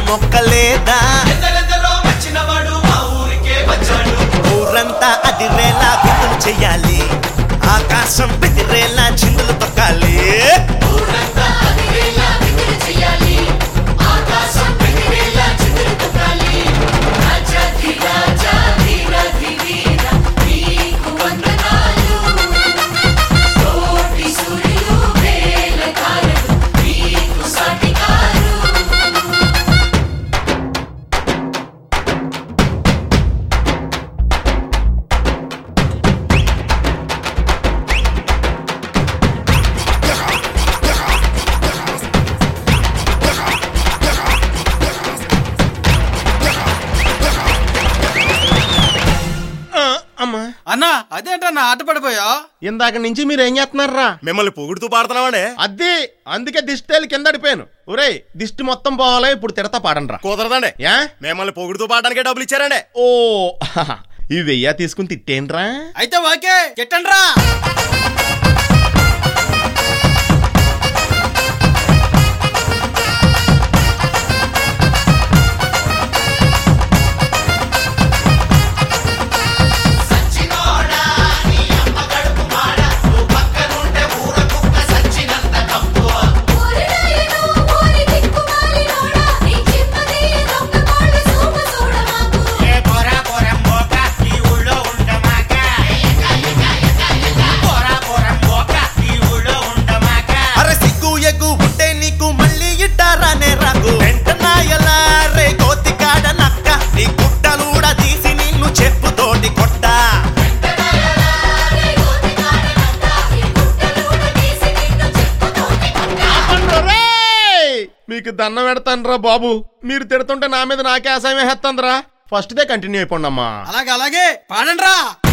మొక్కలేదా ఎందరెందరో వచ్చినవాడు మా ఊరికే వచ్చాడు ఊరంతా అదిరేలా విందులు చెయ్యాలి ఆకాశం బెదిరేలా చిందులు తొక్కాలి ఊరంతా అదిరేలా విందులు చెయ్యాలి. ఆకాశం పెదిరేలా చిందులు తొక్కాలి. రాజాధి రాజా, వీరాధి వీర, నీకు వందనాలు. కోటి సూర్యులు, వేల తారలు, నీకు సాటికారు. అమ్మా అన్నా అదేంటన్నా ఆట పడిపోయా ఇందాక నుంచి మీరు ఏం చేస్తున్నారా మిమ్మల్ని పొగుడుతూ పాడుతున్నామండి అదే అందుకే దిష్టి కింద అడిపోయాను ఒరేయ్ దిష్టి మొత్తం పోవాలి ఇప్పుడు తిడతా పాడండ్రా కుదరదండి యా మిమ్మల్ని పొగుడుతూ పాడడానికే డబ్బులు ఇచ్చారండి ఓ ఇవి వెయ్యా తీసుకుని తిట్టేండ్రా అయితే ఓకే కెట్టండ్రా సచ్చినోడా నీ అమ్మ కడుపు మాడ నువ్వు పక్కనుంటే ఊర కుక్క సచ్చినంత కంపు ఓరి నాయనో, ఓరి దిక్కుమాలినోడా, నీ చిమ్మది దొంగ కోళ్ళ సూపు చూడమాకు. ఏ పోరా పోరం మోక ఈ ఊళ్ళో ఉండమాక పోరా పోరం మోక ఈ ఊళ్ళో ఉండమాక అరే సిగ్గు ఎగ్గు ఉంటే నీకు మళ్ళీ ఇట్టారానే రాకు వెంటనాయలా రే కోతి కాడ నక్క నీ గుట్టలూడ తీసి నిన్ను చెప్పుతోటి కొట్టా రే కోతి కాడనంట, ఈ గుట్టలూడ తీసి నిన్ను చెప్పుతోటి కొట్టా. రేయ్! మీకు దండం పెడతానురా బాబు మీరు తిడుతుంటే నా మీద నాకే అసహ్యం వేస్తాందిరా ఫస్ట్ దే కంటిన్యూ అయిపోండి అమ్మా అలాగే అలాగే పాడండ్రా